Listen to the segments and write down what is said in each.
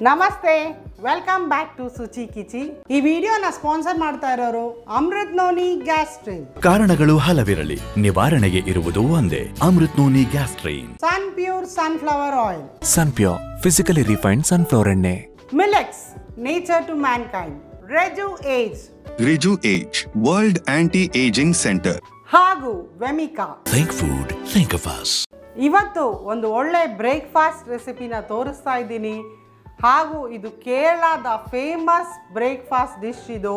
ನಮಸ್ತೆ welcome back to Suchi Kichi ಈ ವಿಡಿಯೋನ ಸ್ಪಾನ್ಸರ್ ಮಾಡ್ತಾ ಇರೋರು ಅಮೃತ್ ನೋನಿ ಗ್ಯಾಸ್ ಟ್ರೈನ್ ಕಾರಣಗಳು ಹಲವಿರಲಿ ನಿವಾರಣೆಗೆ ಇರುವುದು ಒಂದೇ Amrut noni gas train sun pure sunflower oil Sunpure physically refined sunflower ಎಣ್ಣೆ Milex nature to mankind Reju Age Reju Age, World Anti-Aging Center. ಹಾಗೂ Vemica think food think of us ಇವತ್ತು ಒಂದು ಒಳ್ಳೆ breakfast ರೆಸಿಪಿನ ತೋರಿಸ್ತಾ ಇದ್ದೀನಿ ಹಾಗೂ ಇದು ಕೇರಳದ ಫೇಮಸ್ ಬ್ರೇಕ್ಫಾಸ್ಟ್ ಡಿಶ್ ಇದು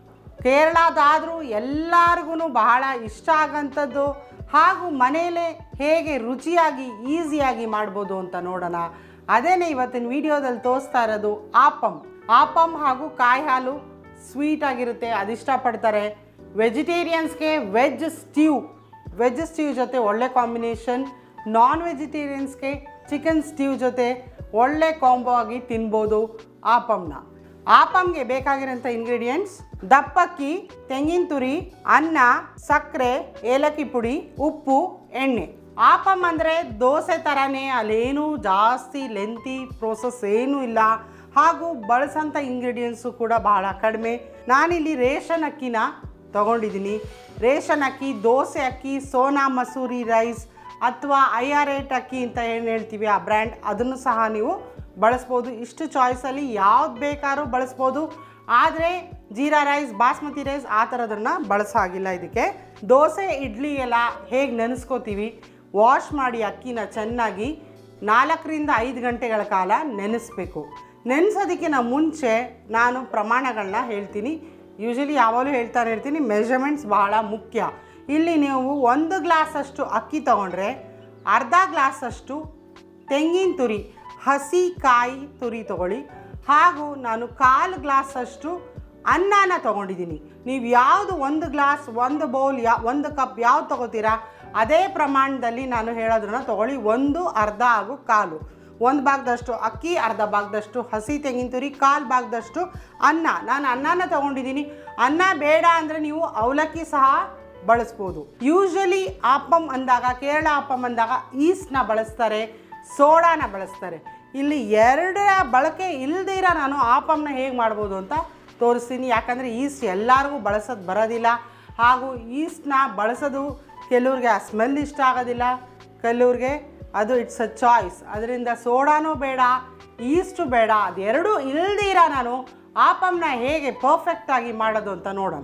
ಕೇರಳದಾದರೂ ಎಲ್ಲರಿಗೂ ಬಹಳ ಇಷ್ಟ ಆಗಂಥದ್ದು ಹಾಗೂ ಮನೆಯಲ್ಲೇ ಹೇಗೆ ರುಚಿಯಾಗಿ ಈಸಿಯಾಗಿ ಮಾಡ್ಬೋದು ಅಂತ ನೋಡೋಣ ಅದೇನೇ ಇವತ್ತಿನ ವಿಡಿಯೋದಲ್ಲಿ ತೋರಿಸ್ತಾ ಇರೋದು ಆಪಮ್ ಆಪಮ್ ಹಾಗೂ ಕಾಯಿ ಹಾಲು ಸ್ವೀಟ್ ಆಗಿರುತ್ತೆ ಅದಿಷ್ಟಪಡ್ತಾರೆ ವೆಜಿಟೇರಿಯನ್ಸ್ಗೆ ವೆಜ್ ಸ್ಟ್ಯೂ ವೆಜ್ ಸ್ಟ್ಯೂ ಜೊತೆ ಒಳ್ಳೆ ಕಾಂಬಿನೇಷನ್ ನಾನ್ ವೆಜಿಟೇರಿಯನ್ಸ್ಗೆ ಚಿಕನ್ ಸ್ಟ್ಯೂ ಜೊತೆ ಒಳ್ಳೆ ಕಾಂಬೋ ಆಗಿ ತಿನ್ಬೋದು ಆಪಮ್ನ ಆಪಮ್ಗೆ ಬೇಕಾಗಿರೋಂಥ ಇಂಗ್ರೀಡಿಯೆಂಟ್ಸ್ ದಪ್ಪಕ್ಕಿ ತೆಂಗಿನ ತುರಿ ಅನ್ನ ಸಕ್ಕರೆ ಏಲಕ್ಕಿ ಪುಡಿ ಉಪ್ಪು ಎಣ್ಣೆ ಆಪಮ್ ಅಂದರೆ ದೋಸೆ ಥರನೇ ಅಲ್ಲೇನು ಜಾಸ್ತಿ ಲೆಂತಿ ಪ್ರೋಸೆಸ್ ಏನೂ ಇಲ್ಲ ಹಾಗೂ ಬಳಸೋಂಥ ಇಂಗ್ರೀಡಿಯೆಂಟ್ಸು ಕೂಡ ಬಹಳ ಕಡಿಮೆ ನಾನಿಲ್ಲಿ ರೇಷನ್ ಅಕ್ಕಿನ ತಗೊಂಡಿದ್ದೀನಿ ರೇಷನ್ ಅಕ್ಕಿ ದೋಸೆ ಅಕ್ಕಿ ಸೋನಾ ಮಸೂರಿ ರೈಸ್ ಅಥವಾ ಐ ಆರ್ ಏಟ್ ಅಕ್ಕಿ ಅಂತ ಏನು ಹೇಳ್ತೀವಿ ಆ ಬ್ರ್ಯಾಂಡ್ ಅದನ್ನು ಸಹ ನೀವು ಬಳಸ್ಬೋದು ಇಷ್ಟು ಚಾಯ್ಸಲ್ಲಿ ಯಾವ್ದು ಬೇಕಾದ್ರೂ ಬಳಸ್ಬೋದು ಆದರೆ ಜೀರಾ ರೈಸ್ ಬಾಸ್ಮತಿ ರೈಸ್ ಆ ಥರದನ್ನು ಬಳಸಾಗಿಲ್ಲ ಇದಕ್ಕೆ ದೋಸೆ ಇಡ್ಲಿ ಎಲ್ಲ ಹೇಗೆ ನೆನೆಸ್ಕೋತೀವಿ ವಾಶ್ ಮಾಡಿ ಅಕ್ಕಿನ ಚೆನ್ನಾಗಿ ನಾಲ್ಕರಿಂದ ಐದು ಗಂಟೆಗಳ ಕಾಲ ನೆನೆಸ್ಬೇಕು ನೆನೆಸೋದಕ್ಕಿಂತ ಮುಂಚೆ ನಾನು ಪ್ರಮಾಣಗಳನ್ನ ಹೇಳ್ತೀನಿ ಯೂಶಲಿ ಯಾವಾಗಲೂ ಹೇಳ್ತಾನೆ ಇರ್ತೀನಿ ಮೆಷರ್ಮೆಂಟ್ಸ್ ಭಾಳ ಮುಖ್ಯ ಇಲ್ಲಿ ನೀವು ಒಂದು ಗ್ಲಾಸಷ್ಟು ಅಕ್ಕಿ ತೊಗೊಂಡ್ರೆ ಅರ್ಧ ಗ್ಲಾಸಷ್ಟು ತೆಂಗಿನ ತುರಿ ಹಸಿ ಕಾಯಿ ತುರಿ ತಗೊಳ್ಳಿ ಹಾಗೂ ನಾನು ಕಾಲು ಗ್ಲಾಸಷ್ಟು ಅನ್ನನ ತೊಗೊಂಡಿದ್ದೀನಿ ನೀವು ಯಾವುದು ಒಂದು ಗ್ಲಾಸ್ ಒಂದು ಬೌಲ್ ಯಾ ಒಂದು ಕಪ್ ಯಾವ್ದು ತೊಗೋತೀರಾ ಅದೇ ಪ್ರಮಾಣದಲ್ಲಿ ನಾನು ಹೇಳೋದನ್ನ ತೊಗೊಳ್ಳಿ ಒಂದು ಅರ್ಧ ಹಾಗೂ ಕಾಲು ಒಂದು ಭಾಗದಷ್ಟು ಅಕ್ಕಿ ಅರ್ಧ ಭಾಗದಷ್ಟು ಹಸಿ ತೆಂಗಿನ ತುರಿ ಕಾಲು ಭಾಗದಷ್ಟು ಅನ್ನ ನಾನು ಅನ್ನನ ತೊಗೊಂಡಿದ್ದೀನಿ ಅನ್ನ ಬೇಡ ಅಂದರೆ ನೀವು ಅವಲಕ್ಕಿ ಸಹ ಬಳಸ್ಬೋದು ಯೂಶಲಿ ಆಪಮ್ ಅಂದಾಗ ಕೇರಳ ಆಪಮ್ ಅಂದಾಗ ಈಸ್ಟ್ನ ಬಳಸ್ತಾರೆ ಸೋಡಾನ ಬಳಸ್ತಾರೆ ಇಲ್ಲಿ ಎರಡರ ಬಳಕೆ ಇಲ್ದಿರ ನಾನು ಆಪಮ್ನ ಹೇಗೆ ಮಾಡ್ಬೋದು ಅಂತ ತೋರಿಸ್ತೀನಿ ಯಾಕಂದರೆ ಈಸ್ಟ್ ಎಲ್ಲರಿಗೂ ಬಳಸೋದು ಬರೋದಿಲ್ಲ ಹಾಗೂ ಈಸ್ಟ್ನ ಬಳಸೋದು ಕೆಲವ್ರಿಗೆ ಆ ಸ್ಮೆಲ್ ಇಷ್ಟ ಆಗೋದಿಲ್ಲ ಕೆಲವ್ರಿಗೆ ಅದು ಇಟ್ಸ್ ಅ ಚಾಯ್ಸ್ ಅದರಿಂದ ಸೋಡಾನೂ ಬೇಡ ಈಸ್ಟು ಬೇಡ ಅದೆರಡೂ ಇಲ್ದಿರ ನಾನು ಆಪಮ್ನ ಹೇಗೆ ಪರ್ಫೆಕ್ಟಾಗಿ ಮಾಡೋದು ಅಂತ ನೋಡೋಣ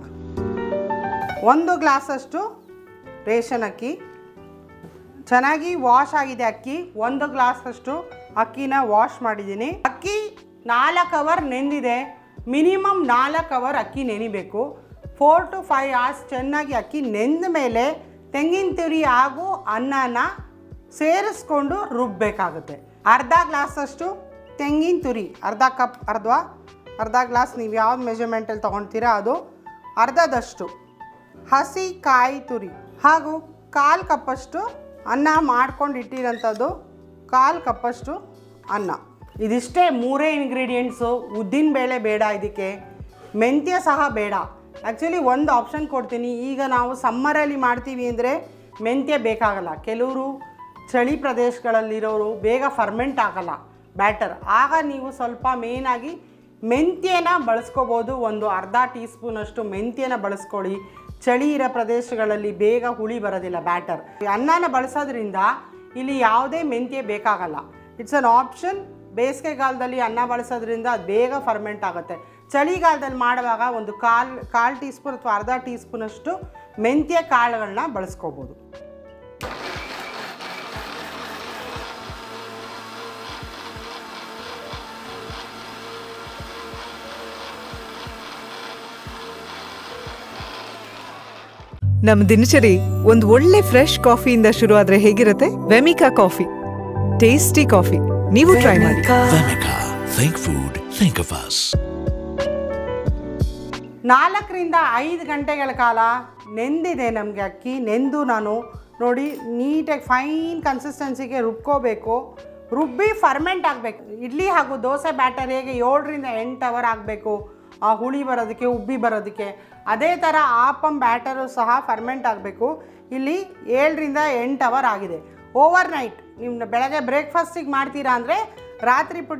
ಒಂದು ಗ್ಲಾಸಷ್ಟು ರೇಷನ್ ಅಕ್ಕಿ ಚೆನ್ನಾಗಿ ವಾಶ್ ಆಗಿದೆ ಅಕ್ಕಿ ಒಂದು ಗ್ಲಾಸಷ್ಟು ಅಕ್ಕಿನ ವಾಶ್ ಮಾಡಿದ್ದೀನಿ ಅಕ್ಕಿ ನಾಲ್ಕು ಅವರ್ ನೆಂದಿದೆ ಮಿನಿಮಮ್ ನಾಲ್ಕು ಅವರ್ ಅಕ್ಕಿ ನೆನಿಬೇಕು ಫೋರ್ ಟು ಫೈವ್ ಅವರ್ಸ್ ಚೆನ್ನಾಗಿ ಅಕ್ಕಿ ನೆಂದ ಮೇಲೆ ತೆಂಗಿನ ತುರಿ ಹಾಗೂ ಅನ್ನನ ಸೇರಿಸ್ಕೊಂಡು ರುಬ್ಬಬೇಕಾಗುತ್ತೆ ಅರ್ಧ ಗ್ಲಾಸಷ್ಟು ತೆಂಗಿನ ತುರಿ ಅರ್ಧ ಕಪ್ ಅರ್ಧ ಅರ್ಧ ಗ್ಲಾಸ್ ನೀವು ಯಾವ್ದು ಮೆಜರ್ಮೆಂಟಲ್ಲಿ ತೊಗೊಳ್ತೀರಾ ಅದು ಅರ್ಧದಷ್ಟು ಹಸಿ ಕಾಯಿ ತುರಿ ಹಾಗೂ ಕಾಲು ಕಪ್ಪಷ್ಟು ಅನ್ನ ಮಾಡ್ಕೊಂಡು ಇಟ್ಟಿರೋಂಥದ್ದು ಕಾಲು ಕಪ್ಪಷ್ಟು ಅನ್ನ ಇದಿಷ್ಟೇ ಮೂರೇ ಇಂಗ್ರೀಡಿಯೆಂಟ್ಸು ಉದ್ದಿನ ಬೇಳೆ ಬೇಡ ಇದಕ್ಕೆ ಮೆಂತ್ಯ ಸಹ ಬೇಡ ಆ್ಯಕ್ಚುಲಿ ಒಂದು ಆಪ್ಷನ್ ಕೊಡ್ತೀನಿ ಈಗ ನಾವು ಸಮ್ಮರಲ್ಲಿ ಮಾಡ್ತೀವಿ ಅಂದರೆ ಮೆಂತ್ಯ ಬೇಕಾಗಲ್ಲ ಕೆಲವರು ಚಳಿ ಪ್ರದೇಶಗಳಲ್ಲಿರೋರು ಬೇಗ ಫರ್ಮೆಂಟ್ ಆಗಲ್ಲ ಬ್ಯಾಟರ್ ಆಗ ನೀವು ಸ್ವಲ್ಪ ಮೇಯ್ನಾಗಿ ಮೆಂತ್ಯನ ಬಳಸ್ಕೋಬೋದು ಒಂದು ಅರ್ಧ ಟೀ ಸ್ಪೂನಷ್ಟು ಮೆಂತ್ಯನ ಬಳಸ್ಕೊಳ್ಳಿ ಚಳಿ ಇರೋ ಪ್ರದೇಶಗಳಲ್ಲಿ ಬೇಗ ಹುಳಿ ಬರೋದಿಲ್ಲ ಬ್ಯಾಟರ್ ಅನ್ನನ ಬಳಸೋದ್ರಿಂದ ಇಲ್ಲಿ ಯಾವುದೇ ಮೆಂತ್ಯ ಬೇಕಾಗಲ್ಲ ಇಟ್ಸ್ ಅನ್ ಆಪ್ಷನ್ ಬೇಸಿಗೆಗಾಲದಲ್ಲಿ ಅನ್ನ ಬಳಸೋದ್ರಿಂದ ಅದು ಬೇಗ ಫರ್ಮೆಂಟ್ ಆಗುತ್ತೆ ಚಳಿಗಾಲದಲ್ಲಿ ಮಾಡುವಾಗ ಒಂದು ಕಾಲು ಕಾಲು ಟೀ ಸ್ಪೂನ್ ಅಥವಾ ಅರ್ಧ ಟೀ ಸ್ಪೂನಷ್ಟು ಮೆಂತ್ಯ ಕಾಳುಗಳನ್ನ ಬಳಸ್ಕೋಬೋದು ನಮ್ ದಿನಚರಿ ಒಂದ್ ಒಳ್ಳೆ ಫ್ರೆಶ್ ಕಾಫಿಯಿಂದ ಶುರು ಆದ್ರೆ ಹೇಗಿರುತ್ತೆ ವೆಮಿಕಾ ಕಾಫಿ ಟೇಸ್ಟಿ ಕಾಫಿ ನೀವು ಟ್ರೈ ಮಾಡಿ Vemica. Think food. Think of us. ನಾಲ್ಕರಿಂದ ಐದು ಗಂಟೆಗಳ ಕಾಲ ನೆಂದಿದೆ ನಮಗೆ ಅಕ್ಕಿ ನೆಂದು ನಾನು ನೋಡಿ ನೀಟಾಗಿ ಫೈನ್ ಕನ್ಸಿಸ್ಟೆನ್ಸಿಗೆ ರುಬ್ಕೋಬೇಕು ರುಬ್ಬಿ ಫರ್ಮೆಂಟ್ ಆಗಬೇಕು ಇಡ್ಲಿ ಹಾಗೂ ದೋಸೆ ಬ್ಯಾಟರ್ ಹೇಗೆ ಏಳರಿಂದ ಎಂಟು ಅವರ್ ಆಗಬೇಕು ಆ ಹುಳಿ ಬರೋದಕ್ಕೆ ಉಬ್ಬಿ ಬರೋದಕ್ಕೆ ಅದೇ ಥರ ಆಪಮ್ ಬ್ಯಾಟರು ಸಹ ಫರ್ಮೆಂಟ್ ಆಗಬೇಕು ಇಲ್ಲಿ ಏಳರಿಂದ ಎಂಟು ಅವರ್ ಆಗಿದೆ ಓವರ್ ನೈಟ್ ನಿಮ್ಮ ಬೆಳಗ್ಗೆ ಬ್ರೇಕ್ಫಾಸ್ಟಿಗೆ ಮಾಡ್ತೀರಾ ಅಂದರೆ ರಾತ್ರಿ ಪುಡಿ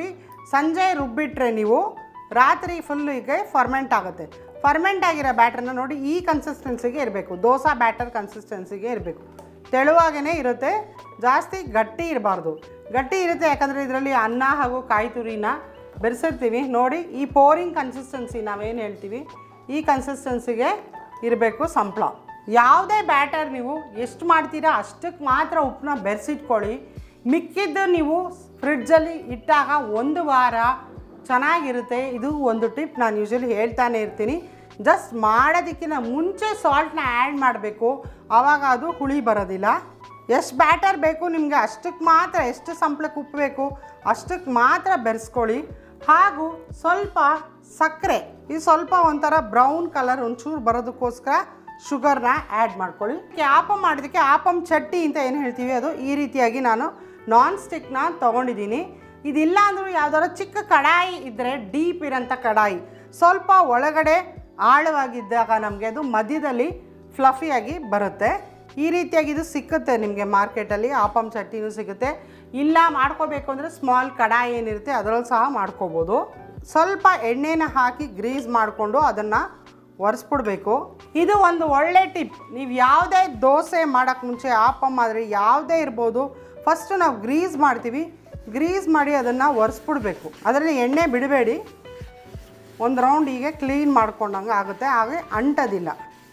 ಸಂಜೆ ರುಬ್ಬಿಟ್ರೆ ನೀವು ರಾತ್ರಿ ಫುಲ್ ಹೀಗೆ ಫರ್ಮೆಂಟ್ ಆಗುತ್ತೆ ಫರ್ಮೆಂಟ್ ಆಗಿರೋ ಬ್ಯಾಟರ್ನ ನೋಡಿ ಈ ಕನ್ಸಿಸ್ಟೆನ್ಸಿಗೆ ಇರಬೇಕು ದೋಸಾ ಬ್ಯಾಟರ್ ಕನ್ಸಿಸ್ಟೆನ್ಸಿಗೆ ಇರಬೇಕು ತೆಳುವಾಗೇ ಇರುತ್ತೆ ಜಾಸ್ತಿ ಗಟ್ಟಿ ಇರಬಾರ್ದು ಗಟ್ಟಿ ಇರುತ್ತೆ ಯಾಕಂದರೆ ಇದರಲ್ಲಿ ಅನ್ನ ಹಾಗೂ ಕಾಯಿ ತುರಿನ ಬೆರೆಸಿರ್ತೀವಿ ನೋಡಿ ಈ ಪೋರಿಂಗ್ ಕನ್ಸಿಸ್ಟೆನ್ಸಿ ನಾವೇನು ಹೇಳ್ತೀವಿ ಈ ಕನ್ಸಿಸ್ಟೆನ್ಸಿಗೆ ಇರಬೇಕು ಸಂಪ್ಳ ಯಾವುದೇ ಬ್ಯಾಟರ್ ನೀವು ಎಷ್ಟು ಮಾಡ್ತೀರಾ ಅಷ್ಟಕ್ಕೆ ಮಾತ್ರ ಉಪ್ಪನ್ನ ಬೆರೆಸಿಟ್ಕೊಳ್ಳಿ ಮಿಕ್ಕಿದ್ದು ನೀವು ಫ್ರಿಡ್ಜಲ್ಲಿ ಇಟ್ಟಾಗ ಒಂದು ವಾರ ಚೆನ್ನಾಗಿರುತ್ತೆ ಇದು ಒಂದು ಟಿಪ್ ನಾನು ಯೂಶಲಿ ಹೇಳ್ತಾನೆ ಇರ್ತೀನಿ ಜಸ್ಟ್ ಮಾಡೋದಕ್ಕಿಂತ ಮುಂಚೆ ಸಾಲ್ಟ್ನ ಆ್ಯಡ್ ಮಾಡಬೇಕು ಆವಾಗ ಅದು ಹುಳಿ ಬರೋದಿಲ್ಲ ಎಷ್ಟು ಬ್ಯಾಟರ್ ಬೇಕು ನಿಮಗೆ ಅಷ್ಟಕ್ಕೆ ಮಾತ್ರ ಎಷ್ಟು ಸಂಪ್ಳಕ್ಕೆ ಉಪ್ಪು ಬೇಕು ಅಷ್ಟಕ್ಕೆ ಮಾತ್ರ ಬೆರೆಸ್ಕೊಳ್ಳಿ ಹಾಗೂ ಸ್ವಲ್ಪ ಸಕ್ಕರೆ ಇದು ಸ್ವಲ್ಪ ಒಂಥರ ಬ್ರೌನ್ ಕಲರ್ ಒಂಚೂರು ಬರೋದಕ್ಕೋಸ್ಕರ ಶುಗರ್ನ ಆ್ಯಡ್ ಮಾಡ್ಕೊಳ್ಳಿ ಆಪಮ್ ಮಾಡೋದಕ್ಕೆ ಆಪಮ್ ಚಟ್ಟಿ ಅಂತ ಏನು ಹೇಳ್ತೀವಿ ಅದು ಈ ರೀತಿಯಾಗಿ ನಾನು ನಾನ್ ಸ್ಟಿಕ್ನ ತೊಗೊಂಡಿದ್ದೀನಿ ಇದಿಲ್ಲ ಅಂದರೂ ಯಾವ್ದಾದ್ರು ಚಿಕ್ಕ ಕಡಾಯಿ ಇದ್ದರೆ ಡೀಪ್ ಇರೋಂಥ ಕಡಾಯಿ ಸ್ವಲ್ಪ ಒಳಗಡೆ ಆಳವಾಗಿದ್ದಾಗ ನಮಗೆ ಅದು ಮಧ್ಯದಲ್ಲಿ ಫ್ಲಫಿಯಾಗಿ ಬರುತ್ತೆ ಈ ರೀತಿಯಾಗಿ ಇದು ಸಿಕ್ಕುತ್ತೆ ನಿಮಗೆ ಮಾರ್ಕೆಟಲ್ಲಿ ಆಪಮ್ ಚಟ್ನಿನೂ ಸಿಗುತ್ತೆ ಇಲ್ಲ ಮಾಡ್ಕೋಬೇಕು ಅಂದರೆ ಸ್ಮಾಲ್ ಕಡಾಯಿ ಏನಿರುತ್ತೆ ಅದರಲ್ಲಿ ಸಹ ಮಾಡ್ಕೋಬೋದು ಸ್ವಲ್ಪ ಎಣ್ಣೆನ ಹಾಕಿ ಗ್ರೀಸ್ ಮಾಡಿಕೊಂಡು ಅದನ್ನು ಒರೆಸ್ಬಿಡ್ಬೇಕು ಇದು ಒಂದು ಒಳ್ಳೆ ಟಿಪ್ ನೀವು ಯಾವುದೇ ದೋಸೆ ಮಾಡೋಕ್ಕೆ ಮುಂಚೆ ಆಪಮ್ ಆದರೆ ಯಾವುದೇ ಇರ್ಬೋದು ಫಸ್ಟು ನಾವು ಗ್ರೀಸ್ ಮಾಡ್ತೀವಿ ಗ್ರೀಸ್ ಮಾಡಿ ಅದನ್ನು ಒರೆಸ್ಬಿಡ್ಬೇಕು ಅದರಲ್ಲಿ ಎಣ್ಣೆ ಬಿಡಬೇಡಿ ಒಂದು ರೌಂಡ್ ಹೀಗೆ ಕ್ಲೀನ್ ಮಾಡ್ಕೊಂಡಂಗೆ ಆಗುತ್ತೆ ಹಾಗೆ ಅಂಟೋದಿಲ್ಲ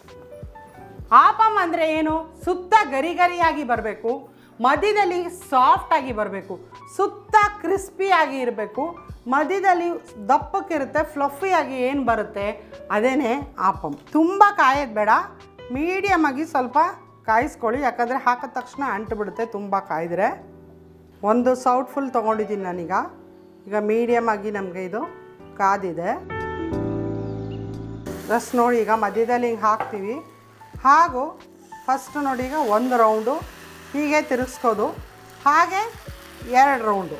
ಆಪಮ್ ಅಂದರೆ ಏನು ಸುತ್ತ ಗರಿ ಗರಿಯಾಗಿ ಬರಬೇಕು ಮಧ್ಯದಲ್ಲಿ ಸಾಫ್ಟಾಗಿ ಬರಬೇಕು ಸುತ್ತ ಕ್ರಿಸ್ಪಿಯಾಗಿ ಇರಬೇಕು ಮಧ್ಯದಲ್ಲಿ ದಪ್ಪಕ್ಕಿರುತ್ತೆ ಫ್ಲಫಿಯಾಗಿ ಏನು ಬರುತ್ತೆ ಅದೇನೇ ಆಪಮ್ ತುಂಬ ಕಾಯೋದು ಬೇಡ ಮೀಡಿಯಮ್ ಆಗಿ ಸ್ವಲ್ಪ ಕಾಯಿಸ್ಕೊಳ್ಳಿ ಯಾಕಂದರೆ ಹಾಕಿದ ತಕ್ಷಣ ಅಂಟುಬಿಡುತ್ತೆ ತುಂಬ ಕಾಯಿದ್ರೆ ಒಂದು ಸೌಟ್ ಫುಲ್ ತೊಗೊಂಡಿದ್ದೀನಿ ನಾನೀಗ ಈಗ ಮೀಡಿಯಮ್ ಆಗಿ ನಮಗೆ ಇದು ಕಾದಿದೆ ಜಸ್ಟ್ ನೋಡಿ ಈಗ ಮಧ್ಯದಲ್ಲಿ ಹಿಂಗೆ ಹಾಕ್ತೀವಿ ಹಾಗೂ ಫಸ್ಟ್ ನೋಡಿ ಈಗ ಒಂದು ರೌಂಡು ಹೀಗೆ ತಿರುಗಿಸ್ಕೋದು ಹಾಗೆ ಎರಡು ರೌಂಡು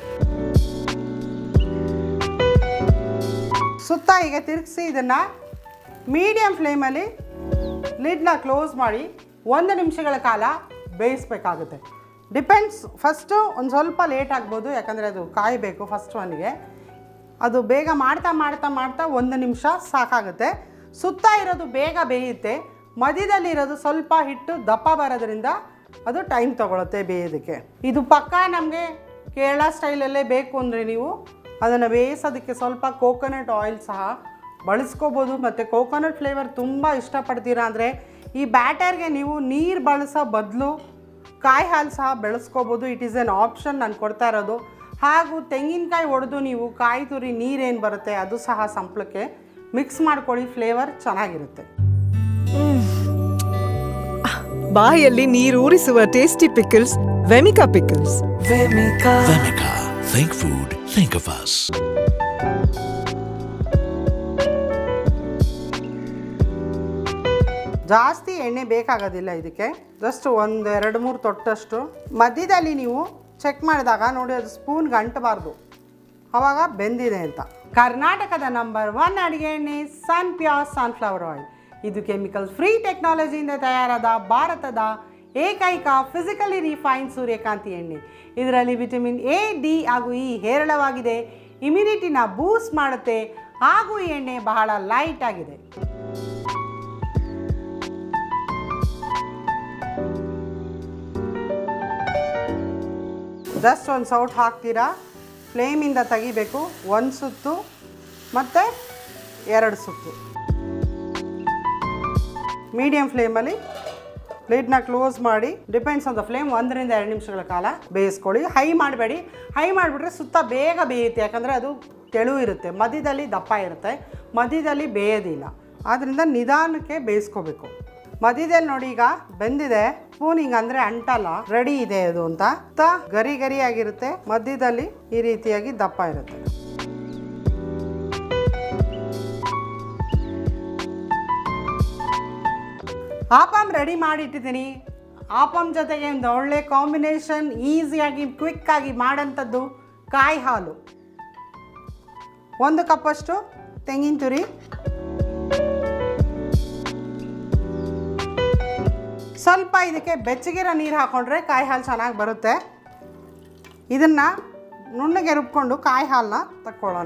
ಸುತ್ತ ಹೀಗೆ ತಿರುಗಿಸಿ ಇದನ್ನು ಮೀಡಿಯಮ್ ಫ್ಲೇಮಲ್ಲಿ ಲಿಡ್ನ ಕ್ಲೋಸ್ ಮಾಡಿ ಒಂದು ನಿಮಿಷಗಳ ಕಾಲ ಬೇಯಿಸ್ಬೇಕಾಗುತ್ತೆ ಡಿಪೆಂಡ್ಸ್ ಫಸ್ಟು ಒಂದು ಸ್ವಲ್ಪ ಲೇಟ್ ಆಗ್ಬೋದು ಯಾಕಂದರೆ ಅದು ಕಾಯಬೇಕು ಫಸ್ಟ್ ಒನ್ಗೆ ಅದು ಬೇಗ ಮಾಡ್ತಾ ಮಾಡ್ತಾ ಮಾಡ್ತಾ ಒಂದು ನಿಮಿಷ ಸಾಕಾಗುತ್ತೆ ಸುತ್ತ ಇರೋದು ಬೇಗ ಬೇಯುತ್ತೆ ಮಧ್ಯದಲ್ಲಿ ಇರೋದು ಸ್ವಲ್ಪ ಹಿಟ್ಟು ದಪ್ಪ ಬರೋದ್ರಿಂದ ಅದು ಟೈಮ್ ತಗೊಳುತ್ತೆ ಬೇಯೋದಕ್ಕೆ ಇದು ಪಕ್ಕ ನಮಗೆ ಕೇರಳ ಸ್ಟೈಲಲ್ಲೇ ಬೇಕು ಅಂದರೆ ನೀವು ಅದನ್ನು ಬೇಯಿಸೋದಕ್ಕೆ ಸ್ವಲ್ಪ ಕೋಕೋನಟ್ ಆಯಿಲ್ ಸಹ ಬಳಸ್ಕೋಬೋದು ಮತ್ತು ಕೋಕೋನಟ್ ಫ್ಲೇವರ್ ತುಂಬ ಇಷ್ಟಪಡ್ತೀರಾ ಅಂದರೆ ಈ ಬ್ಯಾಟರ್ಗೆ ನೀವು ನೀರು ಬಳಸೋ ಬದಲು ಕಾಯಿ ಹಾಲು ಸಹ ಬೆಳೆಸ್ಕೋಬೋದು ಇಟ್ ಈಸ್ ಎನ್ ಆಪ್ಷನ್ ನಾನು ಕೊಡ್ತಾ ಇರೋದು ಹಾಗೂ ತೆಂಗಿನಕಾಯಿ ಒಡೆದು ನೀವು ಕಾಯಿ ತುರಿ ನೀರೇನು ಬರುತ್ತೆ ಅದು ಸಹ ಸಂಪ್ಳಕ್ಕೆ ಮಿಕ್ಸ್ ಮಾಡ್ಕೊಳ್ಳಿ ಫ್ಲೇವರ್ ಚೆನ್ನಾಗಿರುತ್ತೆ ಬಾಯಲ್ಲಿ ನೀರೂರಿಸುವ tasty pickles Vemica pickles Vemica. Think food. Think of us. ಜಾಸ್ತಿ ಎಣ್ಣೆ ಬೇಕಾಗೋದಿಲ್ಲ ಇದಕ್ಕೆ ಜಸ್ಟ್ ಒಂದು ಎರಡು ಮೂರು ತೊಟ್ಟಷ್ಟು ಮಧ್ಯದಲ್ಲಿ ನೀವು ಚೆಕ್ ಮಾಡಿದಾಗ ನೋಡಿ ಅದು ಸ್ಪೂನ್ಗೆ ಅಂಟಬಾರ್ದು ಆವಾಗ ಬೆಂದಿದೆ ಅಂತ ಕರ್ನಾಟಕದ ನಂಬರ್ ಒನ್ ಅಡುಗೆ ಎಣ್ಣೆ ಸನ್ ಪ್ಯೂರ್ ಸನ್ಫ್ಲವರ್ ಆಯಿಲ್ ಇದು ಕೆಮಿಕಲ್ ಫ್ರೀ ಟೆಕ್ನಾಲಜಿಯಿಂದ ತಯಾರಾದ ಭಾರತದ ಏಕೈಕ ಫಿಸಿಕಲಿ ರಿಫೈನ್ಡ್ ಸೂರ್ಯಕಾಂತಿ ಎಣ್ಣೆ ಇದರಲ್ಲಿ ವಿಟಮಿನ್ ಎ ಡಿ ಹಾಗೂ ಇ ಹೇರಳವಾಗಿದೆ ಇಮ್ಯುನಿಟಿನ ಬೂಸ್ಟ್ ಮಾಡುತ್ತೆ ಹಾಗೂ ಈ ಎಣ್ಣೆ ಬಹಳ ಲೈಟ್ ಆಗಿದೆ ಜಸ್ಟ್ ಒಂದು ಸೌಟ್ ಹಾಕ್ತೀರಾ ಫ್ಲೇಮಿಂದ ತೆಗಿಬೇಕು ಒಂದು ಸುತ್ತು ಮತ್ತು ಎರಡು ಸುತ್ತು ಮೀಡಿಯಮ್ ಫ್ಲೇಮಲ್ಲಿ ಲಿಡ್ನ ಕ್ಲೋಸ್ ಮಾಡಿ ಡಿಪೆಂಡ್ಸ್ ಆನ್ ದ ಫ್ಲೇಮ್ ಒಂದರಿಂದ ಎರಡು ನಿಮಿಷಗಳ ಕಾಲ ಬೇಯಿಸ್ಕೊಳ್ಳಿ ಹೈ ಮಾಡಬೇಡಿ ಹೈ ಮಾಡಿಬಿಟ್ರೆ ಸುತ್ತ ಬೇಗ ಬೇಯುತ್ತೆ ಯಾಕಂದರೆ ಅದು ತೆಳು ಇರುತ್ತೆ ಮಧ್ಯದಲ್ಲಿ ದಪ್ಪ ಇರುತ್ತೆ ಮಧ್ಯದಲ್ಲಿ ಬೇಯೋದಿಲ್ಲ ಆದ್ದರಿಂದ ನಿಧಾನಕ್ಕೆ ಬೇಯಿಸ್ಕೋಬೇಕು ಮಧ್ಯದಲ್ಲಿ ನೋಡಿ ಈಗ ಬೆಂದಿದೆ ಸ್ಪೂನ್ ಹಿಂಗೆ ಅಂದರೆ ಅಂಟಲ್ಲ ರೆಡಿ ಇದೆ ಅದು ಅಂತ ಸುತ್ತ ಗರಿ ಗರಿ ಆಗಿರುತ್ತೆ ಮಧ್ಯದಲ್ಲಿ ಈ ರೀತಿಯಾಗಿ ದಪ್ಪ ಇರುತ್ತೆ ಆಪಮ್ ರೆಡಿ ಮಾಡಿಟ್ಟಿದ್ದೀನಿ ಆಪಮ್ ಜೊತೆಗೆ ಒಂದು ಒಳ್ಳೆ ಕಾಂಬಿನೇಷನ್ ಈಸಿಯಾಗಿ ಕ್ವಿಕ್ಕಾಗಿ ಮಾಡೋಂಥದ್ದು ಕಾಯಿ ಹಾಲು ಒಂದು ಕಪ್ಪಷ್ಟು ತೆಂಗಿನ ತುರಿ ಸ್ವಲ್ಪ ಇದಕ್ಕೆ ಬೆಚ್ಚಗಿರೋ ನೀರು ಹಾಕ್ಕೊಂಡ್ರೆ ಕಾಯಿ ಹಾಲು ಚೆನ್ನಾಗಿ ಬರುತ್ತೆ ಇದನ್ನು ನುಣ್ಣಗೆ ರುಬ್ಕೊಂಡು ಕಾಯಿ ಹಾಲನ್ನ ತಕ್ಕೊಳ್ಳೋಣ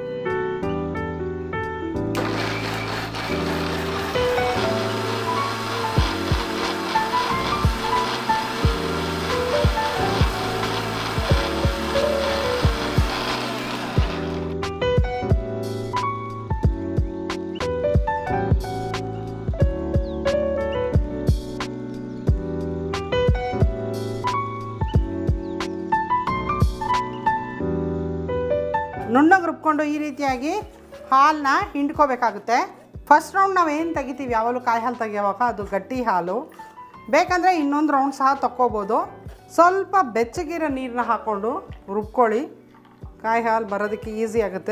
ನುಣ್ಣಗೆ ರುಬ್ಕೊಂಡು ಈ ರೀತಿಯಾಗಿ ಹಾಲನ್ನ ಹಿಂಡ್ಕೋಬೇಕಾಗುತ್ತೆ ಫಸ್ಟ್ ರೌಂಡ್ ನಾವು ಏನು ತೆಗಿತೀವಿ ಯಾವಾಗಲೂ ಕಾಯಿ ಹಾಲು ತೆಗಿಯೋವಾಗ ಅದು ಗಟ್ಟಿ ಹಾಲು ಬೇಕಂದರೆ ಇನ್ನೊಂದು ರೌಂಡ್ ಸಹ ತಕ್ಕೋಬೋದು ಸ್ವಲ್ಪ ಬೆಚ್ಚಗಿರೋ ನೀರನ್ನ ಹಾಕ್ಕೊಂಡು ರುಬ್ಕೊಳ್ಳಿ ಕಾಯಿ ಹಾಲು ಬರೋದಕ್ಕೆ ಈಸಿ ಆಗುತ್ತೆ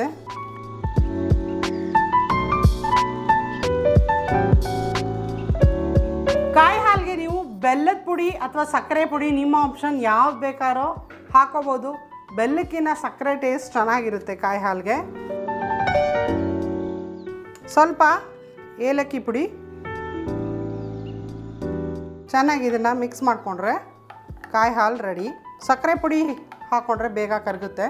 ಕಾಯಿ ಹಾಲಿಗೆ ನೀವು ಬೆಲ್ಲದ ಪುಡಿ ಅಥವಾ ಸಕ್ಕರೆ ಪುಡಿ ನಿಮ್ಮ ಆಪ್ಷನ್ ಯಾವ್ದು ಬೇಕಾರೋ ಹಾಕೋಬೋದು ಬೆಲ್ಲಕ್ಕಿಂತ ಸಕ್ಕರೆ ಟೇಸ್ಟ್ ಚೆನ್ನಾಗಿರುತ್ತೆ ಕಾಯಿ ಹಾಲಿಗೆ ಸ್ವಲ್ಪ ಏಲಕ್ಕಿ ಪುಡಿ ಚೆನ್ನಾಗಿ ಇದನ್ನು ಮಿಕ್ಸ್ ಮಾಡಿಕೊಂಡ್ರೆ ಕಾಯಿ ಹಾಲು ರೆಡಿ ಸಕ್ಕರೆ ಪುಡಿ ಹಾಕ್ಕೊಂಡ್ರೆ ಬೇಗ ಕರಗುತ್ತೆ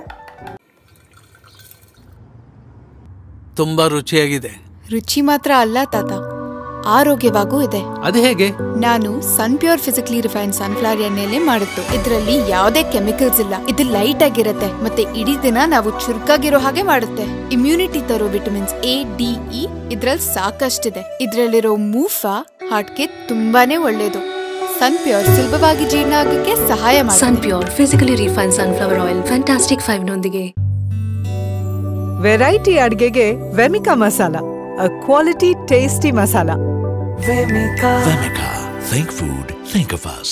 ತುಂಬಾ ರುಚಿಯಾಗಿದೆ ರುಚಿ ಮಾತ್ರ ಅಲ್ಲ ತಾತ ಆರೋಗ್ಯವಾಗೂ ಇದೆ ಅದು ಹೇಗೆ ನಾನು sun pure physically refined sunflower ಎಣ್ಣೆಲೆ ಮಾಡಿದ್ದು ಇದರಲ್ಲಿ ಯಾವುದೇ ಕೆಮಿಕಲ್ಸ್ ಇಲ್ಲ ಇದು ಲೈಟ್ ಆಗಿರುತ್ತೆ ಮತ್ತೆ ಇಡೀ ದಿನ ನಾವು ಚುರುಕಾಗಿರೋ ಹಾಗೆ ಮಾಡುತ್ತೆ ಇಮ್ಯುನಿಟಿ ತರೋ ವಿಟಮಿನ್ಸ್ ಎ ಡಿ ಇ ಇದ್ರಲ್ಲಿ ಸಾಕಷ್ಟಿದೆ ಇದ್ರಲ್ಲಿರೋ ಮೂಫಾ ಹಾರ್ಟ್ಗೆ ತುಂಬಾನೇ ಒಳ್ಳೇದು ಸನ್ ಪ್ಯೂರ್ ಸುಲಭವಾಗಿ ಜೀರ್ಣ ಆಗಕ್ಕೆ ಸಹಾಯ ಸನ್ ಮಾಡುತ್ತೆ pure physically refine sunflower oil fantastic five ನೊಂದಿಗೆ ವೆರೈಟಿ ಅಡ್ಗೆಗೆ Vemica masala a quality tasty masala Vemica. Think food. Think of us.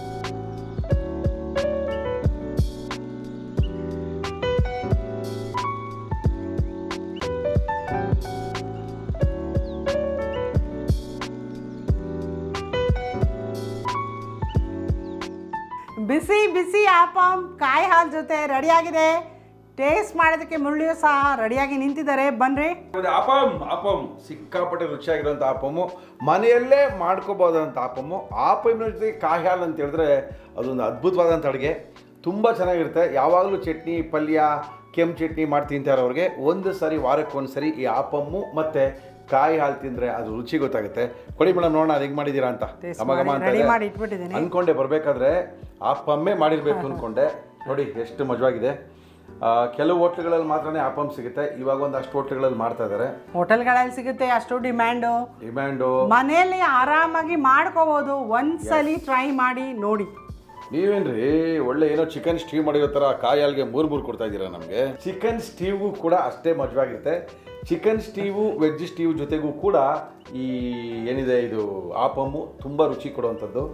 ಬಿಸಿ ಬಿಸಿ ಆಪಂ ಕಾಯಿ ಹಾಲು ಜೊತೆ ರೆಡಿಯಾಗಿದೆ ಟೇಸ್ಟ್ ಮಾಡೋದಕ್ಕೆ ಮುರಳಿಯು ಸಹ ರೆಡಿಯಾಗಿ ನಿಂತಿದ್ದಾರೆ ಬನ್ರಿ ಹೌದು, ಅಪಂ ಅಪಂ ಸಿಕ್ಕಾಪಟ್ಟೆ ರುಚಿಯಾಗಿರೋಂಥ ಅಪಮ್ಮು ಮನೆಯಲ್ಲೇ ಮಾಡ್ಕೋಬೋದಂಥ ಅಪಮ್ಮು ಆಪಮ್ನ ಜೊತೆ ಕಾಯಿ ಹಾಲು ಅಂತ ಹೇಳಿದ್ರೆ ಅದೊಂದು ಅದ್ಭುತವಾದಂಥ ಅಡುಗೆ ತುಂಬ ಚೆನ್ನಾಗಿರುತ್ತೆ ಯಾವಾಗಲೂ ಚಟ್ನಿ ಪಲ್ಯ ಕೆಂಪು ಚಟ್ನಿ ಮಾಡಿ ತಿಂತಾರವ್ರಿಗೆ ಒಂದು ಸರಿ ವಾರಕ್ಕೆ ಒಂದು ಸರಿ ಈ ಆಪಮ್ಮು ಮತ್ತು ಕಾಯಿ ಹಾಲು ತಿಂದರೆ ಅದು ರುಚಿ ಗೊತ್ತಾಗುತ್ತೆ ಕೊಡಿ ಮೇಡಮ್ ನೋಡೋಣ ಅದು ಹೆಂಗೆ ಮಾಡಿದ್ದೀರಾ ಅಂತ Taste ಘಮ ಘಮ ಮಾಡಿ, ಅಂತ ready ಇದೆ. ಮಾಡಿ ಇಟ್ಬಿಟ್ಟಿದ್ದೀನಿ. ಅನ್ಕೊಂಡೆ ಬರಬೇಕಾದ್ರೆ ಆಪಮ್ಮೇ ಮಾಡಿರಬೇಕು ಅಂದ್ಕೊಂಡೆ ನೋಡಿ ಎಷ್ಟು ಮಜವಾಗಿದೆ ಆ, ಕೆಲವು ಹೋಟ್ಲುಗಳಲ್ಲಿ ಮಾತ್ರನೇ ಆಪಮ್ ಸಿಗುತ್ತೆ ಇವಾಗ ಒಂದಷ್ಟು ಹೋಟ್ಲುಗಳಲ್ಲಿ ಮಾಡ್ತಾ ಇದ್ದಾರೆ ಹೋಟೆಲ್ಗಳಲ್ಲಿ ಸಿಗುತ್ತೆ ಅಷ್ಟು ಡಿಮ್ಯಾಂಡು ಡಿಮ್ಯಾಂಡು ಮನೆಯಲ್ಲಿ ಆರಾಮಾಗಿ ಮಾಡ್ಕೋಬೋದು ಒಂದ್ಸಲಿ ಟ್ರೈ ಮಾಡಿ ನೋಡಿ ನೀವೇನ್ರಿ ಒಳ್ಳೆ ಏನೋ ಚಿಕನ್ ಸ್ಟೀವ್ ಮಾಡಿರೋ ಥರ ಕಾಯಿ ಹಾಲ್ಗೆ ಮೂರು ಮೂರು ಕೊಡ್ತಾ ಇದ್ದೀರಾ ನಮಗೆ ಚಿಕನ್ ಸ್ಟೀವ್ಗೂ ಕೂಡ ಅಷ್ಟೇ ಮಜವಾಗಿರುತ್ತೆ ಚಿಕನ್ ಸ್ಟೀವು ವೆಜ್ ಸ್ಟೀವ್ ಜೊತೆಗೂ ಕೂಡ ಈ ಏನಿದೆ ಇದು ಆಪಮ್ಮು ತುಂಬ ರುಚಿ ಕೊಡುವಂಥದ್ದು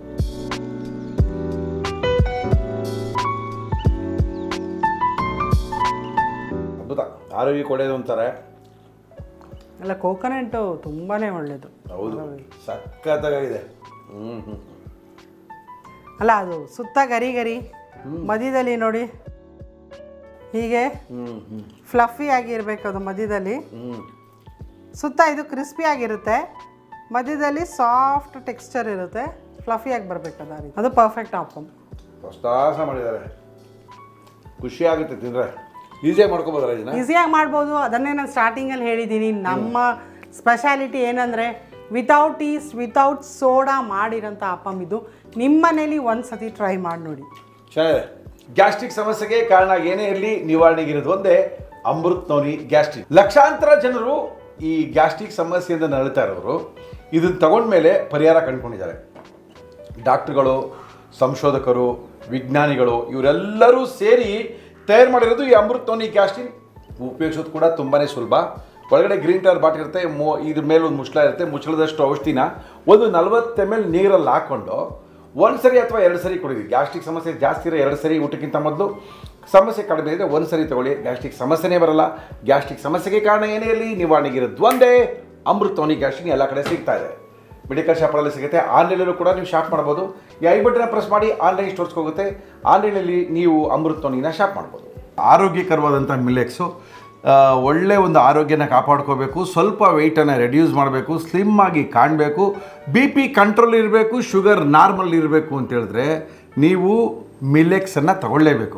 ಅದ್ಭುತ ಆರೋಗ್ಯ ಕೊಡೋದು ಅಂತಾರೆ ಅಲ್ಲ ಕೋಕೋನಟ್ಟು ತುಂಬಾ ಒಳ್ಳೆಯದು ಹೌದು ಸಖತ್ತಾಗಿದೆ ಹ್ಞೂ ಹ್ಞೂ ಅಲ್ಲ ಅದು ಸುತ್ತ ಗರಿ ಗರಿ ಮಧ್ಯದಲ್ಲಿ ನೋಡಿ ಹೀಗೆ ಹ್ಞೂ ಹ್ಞೂ ಫ್ಲಫಿ ಆಗಿರ್ಬೇಕು ಅದು ಮಧ್ಯದಲ್ಲಿ ಹ್ಞೂ ಸುತ್ತ ಇದು ಕ್ರಿಸ್ಪಿ ಆಗಿರುತ್ತೆ ಮಧ್ಯದಲ್ಲಿ ಸಾಫ್ಟ್ ಟೆಕ್ಸ್ಚರ್ ಇರುತ್ತೆ ಫ್ಲಫಿಯಾಗಿ ಬರಬೇಕು ಅದು ಆ ರೀತಿ. ಅದು ಪರ್ಫೆಕ್ಟ್ ಆಪಮ್ ಹೊಸ್ತಾಸ ಮಾಡಿದ್ದಾರೆ ಖುಷಿ ಆಗುತ್ತೆ ತಿಂದರೆ ಈಸಿಯಾಗಿ ಮಾಡ್ಕೊಬೋದಲ್ಲ ಇದನ್ನ ಈಸಿಯಾಗಿ ಮಾಡ್ಬೋದು ಅದನ್ನೇ ನಾನು ಸ್ಟಾರ್ಟಿಂಗಲ್ಲಿ ಹೇಳಿದ್ದೀನಿ ನಮ್ಮ ಸ್ಪೆಷಾಲಿಟಿ ಏನಂದರೆ ವಿತೌಟ್ ಈಸ್ಟ್ ವಿತೌಟ್ ಸೋಡಾ ಮಾಡಿರೋಂಥ ಅಪ್ಪಮ್ ಇದು ನಿಮ್ಮ ಮನೇಲಿ ಒಂದು ಸತಿ ಟ್ರೈ ಮಾಡಿ ನೋಡಿ ಚೆನ್ನಾಗಿದೆ ಗ್ಯಾಸ್ಟ್ರಿಕ್ ಸಮಸ್ಯೆಗೆ ಕಾರಣ ಏನೇ ಇರಲಿ ನಿವಾರಣೆಗಿರೋದು ಒಂದೇ ಅಮೃತ್ ನವನಿ ಗ್ಯಾಸ್ಟ್ರಿಕ್ ಲಕ್ಷಾಂತರ ಜನರು ಈ ಗ್ಯಾಸ್ಟ್ರಿಕ್ ಸಮಸ್ಯೆಯಿಂದ ನರಳ್ತಾ ಇರೋರು ಇದನ್ನು ತಗೊಂಡ್ಮೇಲೆ ಪರಿಹಾರ ಕಂಡುಕೊಂಡಿದ್ದಾರೆ ಡಾಕ್ಟ್ರುಗಳು ಸಂಶೋಧಕರು ವಿಜ್ಞಾನಿಗಳು ಇವರೆಲ್ಲರೂ ಸೇರಿ ತಯಾರು ಮಾಡಿರೋದು ಈ ಅಮೃತ್ ನವನಿ ಗ್ಯಾಸ್ಟ್ರಿಕ್ ಉಪಯೋಗಿಸೋದು ಕೂಡ ತುಂಬಾ ಸುಲಭ ಒಳಗಡೆ ಗ್ರೀನ್ ಕಲರ್ ಬಾಟಲ್ ಇರುತ್ತೆ ಮೋ ಇದ್ರ ಮೇಲೆ ಒಂದು ಮುಚ್ಚಳ ಇರುತ್ತೆ ಮುಚ್ಚಳದಷ್ಟು ಔಷಧಿನ ಒಂದು ನಲ್ವತ್ತು ಎಮ್ ಎಲ್ ನೀರಲ್ಲಿ ಹಾಕ್ಕೊಂಡು ಒಂದು ಸರಿ ಅಥವಾ ಎರಡು ಸರಿ ಕುಡಿರಿ ಗ್ಯಾಸ್ಟ್ರಿಕ್ ಸಮಸ್ಯೆ ಜಾಸ್ತಿ ಇರೋ ಎರಡು ಸರಿ ಊಟಕ್ಕಿಂತ ಮೊದಲು ಸಮಸ್ಯೆ ಕಡಿಮೆ ಇದ್ದರೆ ಒಂದು ಸರಿ ತಗೊಳ್ಳಿ ಗ್ಯಾಸ್ಟ್ರಿಕ್ ಸಮಸ್ಯೆನೇ ಬರಲ್ಲ ಗ್ಯಾಸ್ಟ್ರಿಕ್ ಸಮಸ್ಯೆಗೆ ಕಾರಣ ಏನೇ ಇರಲಿ ನಿವಾರಣೆಗಿರೋದು ಒಂದೇ ಅಮೃತವನಿ ಗ್ಯಾಸ್ಟ್ರಿಕ್ ಎಲ್ಲ ಕಡೆ ಸಿಗ್ತಾ ಇದೆ ಮೆಡಿಕಲ್ ಶಾಪ್ಗಳಲ್ಲಿ ಸಿಗುತ್ತೆ ಆನ್ಲೈನಲ್ಲೂ ಕೂಡ ನೀವು ಶಾಪ್ ಮಾಡ್ಬೋದು ಈ ಐ ಬಟನ್ನ ಪ್ರೆಸ್ ಮಾಡಿ ಆನ್ಲೈನ್ ಸ್ಟೋರ್ಸ್ಗೆ ಹೋಗುತ್ತೆ ಆನ್ಲೈನಲ್ಲಿ ನೀವು ಅಮೃತವನಿನ ಶಾಪ್ ಮಾಡ್ಬೋದು ಆರೋಗ್ಯಕರವಾದಂಥ ಮಿಲೆಕ್ಸು ಒಳ್ಳೆ ಒಂದು ಆರೋಗ್ಯನ ಕಾಪಾಡ್ಕೋಬೇಕು ಸ್ವಲ್ಪ ವೆಯ್ಟನ್ನು ರೆಡ್ಯೂಸ್ ಮಾಡಬೇಕು ಸ್ಲಿಮ್ ಆಗಿ ಕಾಣಬೇಕು ಬಿ ಪಿ ಕಂಟ್ರೋಲ್ ಇರಬೇಕು ಶುಗರ್ ನಾರ್ಮಲ್ ಇರಬೇಕು ಅಂತ ಹೇಳಿದ್ರೆ ನೀವು ಮಿಲೆಕ್ಸನ್ನು ತಗೊಳ್ಳೇಬೇಕು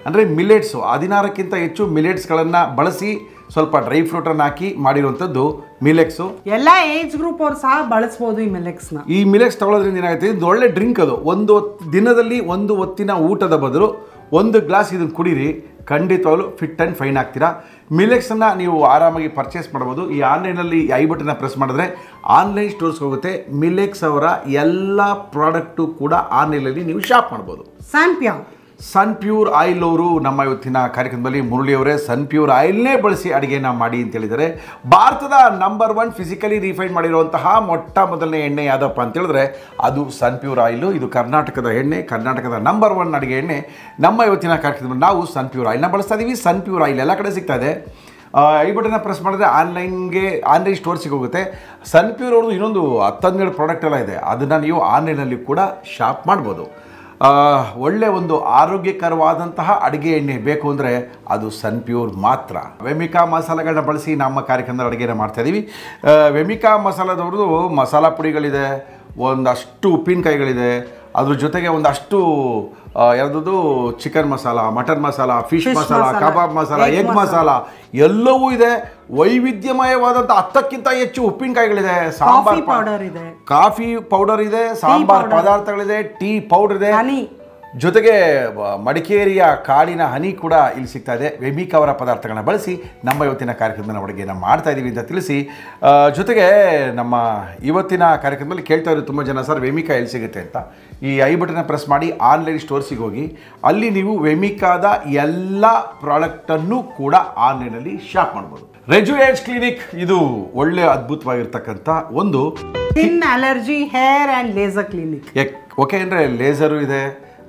ಅಂದರೆ ಮಿಲೆಟ್ಸು ಹದಿನಾರಕ್ಕಿಂತ ಹೆಚ್ಚು ಮಿಲೆಟ್ಸ್ಗಳನ್ನು ಬಳಸಿ ಸ್ವಲ್ಪ ಡ್ರೈ ಫ್ರೂಟನ್ನು ಹಾಕಿ ಮಾಡಿರುವಂಥದ್ದು ಮಿಲೆಕ್ಸು ಎಲ್ಲ ಏಜ್ ಗ್ರೂಪ್ ಅವ್ರು ಸಹ ಬಳಸ್ಬೋದು ಈ ಮಿಲೆಕ್ಸ್ನ ಈ ಮಿಲೆಕ್ಸ್ ತಗೊಳ್ಳೋದ್ರಿಂದ ಏನಾಗುತ್ತೆ ಇದು ಒಳ್ಳೆ ಡ್ರಿಂಕ್ ಅದು ಒಂದು ಹೊತ್- ದಿನದಲ್ಲಿ ಒಂದು ಹೊತ್ತಿನ ಊಟದ ಬದಲು ಒಂದು ಗ್ಲಾಸ್ ಇದನ್ನು ಕುಡೀರಿ ಖಂಡಿತವಾಗ್ಲೂ ಫಿಟ್ ಆ್ಯಂಡ್ ಫೈನ್ ಆಗ್ತೀರಾ ಮಿಲೆಕ್ಸನ್ನು ನೀವು ಆರಾಮಾಗಿ ಪರ್ಚೇಸ್ ಮಾಡ್ಬೋದು ಈ ಆನ್ಲೈನಲ್ಲಿ ಐ ಬಟನ್ನ ಪ್ರೆಸ್ ಮಾಡಿದ್ರೆ ಆನ್ಲೈನ್ ಸ್ಟೋರ್ಸ್ಗೆ ಹೋಗುತ್ತೆ ಮಿಲೆಕ್ಸ್ ಅವರ ಎಲ್ಲ ಪ್ರಾಡಕ್ಟು ಕೂಡ ಆನ್ಲೈನಲ್ಲಿ ನೀವು ಶಾಪ್ ಮಾಡ್ಬೋದು ಸ್ಯಾಂಪ್ಯಾವ್ ಸನ್ ಪ್ಯೂರ್ ಆಯಿಲ್ ಅವರು ನಮ್ಮ ಇವತ್ತಿನ ಕಾರ್ಯಕ್ರಮದಲ್ಲಿ ಮುರಳಿಯವರೇ ಸನ್ ಪ್ಯೂರ್ ಆಯಿಲ್ನೇ ಬಳಸಿ ಅಡುಗೆನ ಮಾಡಿ ಅಂತ ಹೇಳಿದ್ದಾರೆ ಭಾರತದ ನಂಬರ್ ಒನ್ ಫಿಸಿಕಲಿ ರಿಫೈನ್ ಮಾಡಿರುವಂತಹ ಮೊಟ್ಟ ಮೊದಲನೇ ಎಣ್ಣೆ ಯಾವುದಪ್ಪ ಅಂತ ಹೇಳಿದ್ರೆ ಅದು ಸನ್ ಪ್ಯೂರ್ ಆಯಿಲು ಇದು ಕರ್ನಾಟಕದ ಎಣ್ಣೆ ಕರ್ನಾಟಕದ ನಂಬರ್ ಒನ್ ಅಡುಗೆ ಎಣ್ಣೆ ನಮ್ಮ ಇವತ್ತಿನ ಕಾರ್ಯಕ್ರಮದಲ್ಲಿ ನಾವು ಸನ್ ಪ್ಯೂರ್ ಆಯಿಲ್ನ ಬಳಸ್ತಾ ಇದ್ದೀವಿ ಸನ್ ಪ್ಯೂರ್ ಆಯಿಲ್ ಎಲ್ಲ ಕಡೆ ಸಿಗ್ತಾ ಇದೆ ಆ, ಐ ಬಟನ್ನ ಪ್ರೆಸ್ ಮಾಡಿದ್ರೆ ಆನ್ಲೈನ್ಗೆ ಆನ್ಲೈನ್ ಸ್ಟೋರ್ಸಿಗೆ ಹೋಗುತ್ತೆ ಸನ್ ಪ್ಯೂರ್ ಅವ್ರದ್ದು ಇನ್ನೊಂದು ಹತ್ತನ್ನೆರಡು ಪ್ರಾಡಕ್ಟ್ ಎಲ್ಲ ಇದೆ ಅದನ್ನು ನೀವು ಆನ್ಲೈನಲ್ಲಿ ಕೂಡ ಶಾಪ್ ಮಾಡ್ಬೋದು ಆ, ಒಳ್ಳೆ ಒಂದು ಆರೋಗ್ಯಕರವಾದಂತಹ ಅಡುಗೆ ಎಣ್ಣೆ ಬೇಕು ಅಂದರೆ ಅದು ಸನ್ ಪ್ಯೂರ್ ಮಾತ್ರ ವೆಮಿಕಾ ಮಸಾಲೆಗಳನ್ನ ಬಳಸಿ ನಮ್ಮ ಕಾರ್ಯಕ್ರಮದಲ್ಲಿ ಅಡುಗೆನ ಮಾಡ್ತಾ ಇದ್ದೀವಿ ಆ, ವೆಮಿಕಾ ಮಸಾಲದವ್ರದ್ದು ಮಸಾಲ ಪುಡಿಗಳಿದೆ ಒಂದಷ್ಟು ಉಪ್ಪಿನಕಾಯಿಗಳಿದೆ ಅದ್ರ ಜೊತೆಗೆ ಒಂದಷ್ಟು ಯಾವುದದು chicken masala mutton masala fish Fish masala masala, kebab masala egg egg masala ಎಲ್ಲವೂ ಇದೆ ವೈವಿಧ್ಯಮಯವಾದಂಥ ಹತ್ತಕ್ಕಿಂತ ಹೆಚ್ಚು ಉಪ್ಪಿನಕಾಯಿಗಳಿದೆ ಸಾಂಬಾರ್ ಪ- powder ಇದೆ. ಕಾಫಿ ಪೌಡರ್ ಇದೆ ಸಾಂಬಾರ್ powder. ಪದಾರ್ಥಗಳಿದೆ ಟೀ ಪೌಡರ್ ಇದೆ ಹನಿ ಜೊತೆಗೆ ಬ- ಮಡಿಕೇರಿಯ ಕಾಡಿನ ಹನಿ ಕೂಡ ಇಲ್ಲಿ ಸಿಗ್ತಾ ಇದೆ ವೆಮಿಕ್ ಅವರ ಪದಾರ್ಥಗಳನ್ನ ಬಳಸಿ ನಮ್ಮ ಇವತ್ತಿನ ಕಾರ್ಯಕ್ರಮದ ಅಡುಗೆನ ಮಾಡ್ತಾ ಇದ್ದೀವಿ ಅಂತ ತಿಳಿಸಿ ಆ, ಜೊತೆಗೆ ನಮ್ಮ ಇವತ್ತಿನ ಕಾರ್ಯಕ್ರಮದಲ್ಲಿ ಕೇಳ್ತಾ ಇದ್ರು ತುಂಬ ಜನ ಸರ್ ವೆಮಿಕಾ ಎಲ್ಲಿ ಸಿಗುತ್ತೆ ಅಂತ ಈ ಐ ಬಟನ್ನ ಪ್ರೆಸ್ ಮಾಡಿ ಆನ್ಲೈನ್ ಸ್ಟೋರ್ಸಿಗೆ ಹೋಗಿ ಅಲ್ಲಿ ನೀವು ವೆಮಿಕಾದ ಎಲ್ಲ ಪ್ರಾಡಕ್ಟನ್ನು ಕೂಡ ಆನ್ಲೈನಲ್ಲಿ ಶಾಪ್ ಮಾಡ್ಬೋದು ರೆಜು ಏಜ್ ಕ್ಲಿನಿಕ್ ಇದು ಒಳ್ಳೆ ಅದ್ಭುತವಾಗಿರ್ತಕ್ಕಂಥ ಒಂದು skin allergy hair and laser clinic ಎಕ್ ಓಕೆ ಅಂದರೆ ಲೇಸರು ಇದೆ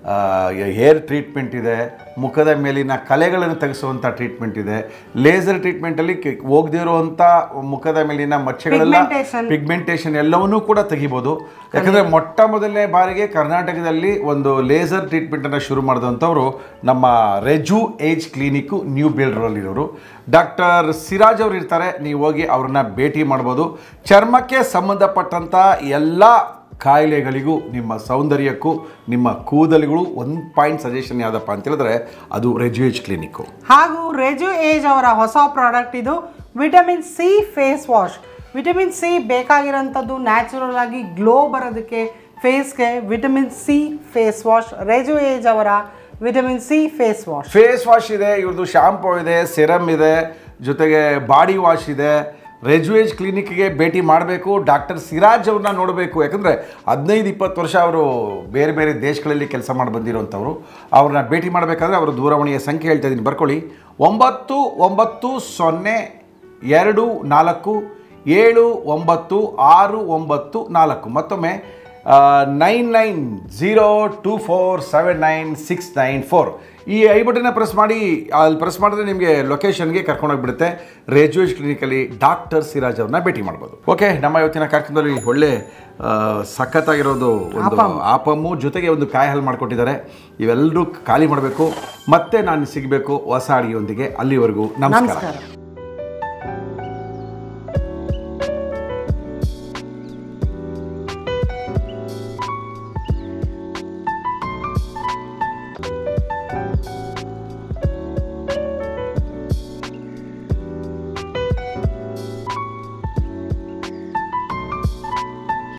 ಹೇರ್ ಟ್ರೀಟ್ಮೆಂಟ್ ಇದೆ ಮುಖದ ಮೇಲಿನ ಕಲೆಗಳನ್ನು ತೆಗೆಸುವಂಥ ಟ್ರೀಟ್ಮೆಂಟ್ ಇದೆ ಲೇಸರ್ ಟ್ರೀಟ್ಮೆಂಟಲ್ಲಿ ಹೋಗದೇ ಇರುವಂಥ ಮುಖದ ಮೇಲಿನ ಮಚ್ಚೆಗಳೆಲ್ಲ Pigmentation. ಪಿಗ್ಮೆಂಟೇಷನ್ ಎಲ್ಲವನ್ನೂ ಕೂಡ ತೆಗಿಬೋದು ಯಾಕಂದರೆ ಮೊಟ್ಟ ಮೊದಲನೇ ಬಾರಿಗೆ ಕರ್ನಾಟಕದಲ್ಲಿ ಒಂದು ಲೇಸರ್ ಟ್ರೀಟ್ಮೆಂಟನ್ನು ಶುರು ಮಾಡಿದಂಥವ್ರು ನಮ್ಮ ರೆಜು ಏಜ್ ಕ್ಲಿನಿಕ್ಕು ನ್ಯೂ ಬೇಲ್ಡ್ರಲ್ಲಿರೋರು ಡಾಕ್ಟರ್ ಸಿರಾಜ್ ಅವರು ಇರ್ತಾರೆ ನೀವು ಹೋಗಿ ಅವ್ರನ್ನ ಭೇಟಿ ಮಾಡ್ಬೋದು ಚರ್ಮಕ್ಕೆ ಸಂಬಂಧಪಟ್ಟಂಥ ಎಲ್ಲ ಕಾಯಿಲೆಗಳಿಗೂ ನಿಮ್ಮ ಸೌಂದರ್ಯಕ್ಕೂ ನಿಮ್ಮ ಕೂದಲುಗಳು ಒಂದು ಪಾಯಿಂಟ್ ಸಜೆಷನ್ ಯಾವುದಪ್ಪ ಅಂತ ಹೇಳಿದ್ರೆ ಅದು ರೆಜು ಏಜ್ ಕ್ಲಿನಿಕ್ಕು ಹಾಗೂ ರೆಜು ಏಜ್ ಅವರ ಹೊಸ ಪ್ರಾಡಕ್ಟ್ ಇದು vitamin C face wash vitamin C ಬೇಕಾಗಿರೋಂಥದ್ದು ನ್ಯಾಚುರಲ್ ಆಗಿ ಗ್ಲೋ ಬರೋದಕ್ಕೆ ಫೇಸ್ಗೆ vitamin C face wash Reju Age ಅವರ vitamin C face wash face wash ಇದೆ ಇವ್ರದ್ದು ಶಾಂಪೂ ಇದೆ ಸೆರಮ್ ಇದೆ ಜೊತೆಗೆ ಬಾಡಿ ವಾಶ್ ಇದೆ ರೆಜುವೇಜ್ ಕ್ಲಿನಿಕ್ಗೆ ಭೇಟಿ ಮಾಡಬೇಕು ಡಾಕ್ಟರ್ ಸಿರಾಜ್ ಅವ್ರನ್ನ ನೋಡಬೇಕು ಯಾಕಂದರೆ ಹದಿನೈದು ಇಪ್ಪತ್ತು ವರ್ಷ ಅವರು ಬೇರೆ ಬೇರೆ ದೇಶಗಳಲ್ಲಿ ಕೆಲಸ ಮಾಡಿ ಬಂದಿರೋಂಥವ್ರು ಅವ್ರನ್ನ ಭೇಟಿ ಮಾಡಬೇಕಾದ್ರೆ ಅವರ ದೂರವಾಣಿಯ ಸಂಖ್ಯೆ ಹೇಳ್ತಾ ಇದ್ದೀನಿ ಬರ್ಕೊಳ್ಳಿ ಒಂಬತ್ತು ಒಂಬತ್ತು ಸೊನ್ನೆ ಎರಡು ನಾಲ್ಕು ಏಳು ಒಂಬತ್ತು ಆರು ಒಂಬತ್ತು ನಾಲ್ಕು ಮತ್ತೊಮ್ಮೆ nine nine zero two four seven nine six nine four ಈ ಐ ಬಟನ್ನ ಪ್ರೆಸ್ ಮಾಡಿ ಅಲ್ಲಿ ಪ್ರೆಸ್ ಮಾಡಿದ್ರೆ ನಿಮಗೆ ಲೊಕೇಶನ್ಗೆ ಕರ್ಕೊಂಡೋಗ್ಬಿಡುತ್ತೆ ರೇಜುವೇಜ್ ಕ್ಲಿನಿಕಲ್ಲಿ ಡಾಕ್ಟರ್ ಸಿರಾಜ್ ಅವ್ರನ್ನ ಭೇಟಿ ಮಾಡ್ಬೋದು ಓಕೆ ನಮ್ಮ ಇವತ್ತಿನ ಕಾರ್ಯಕ್ರಮದಲ್ಲಿ ಒಳ್ಳೆ ಆ, ಸಖತ್ತಾಗಿರೋದು ಒಂದು ಆಪಮ್ಮು ಜೊತೆಗೆ ಒಂದು ಕಾಯಿ ಹಾಲು ಮಾಡಿಕೊಟ್ಟಿದ್ದಾರೆ ಇವೆಲ್ಲರೂ ಖಾಲಿ ಮಾಡಬೇಕು ಮತ್ತೆ ನಾನು ಸಿಗಬೇಕು ಹೊಸ ಅಡಿಗೆಯೊಂದಿಗೆ ಅಲ್ಲಿವರೆಗೂ ನಮಸ್ಕಾರ ನಮಸ್ಕಾರ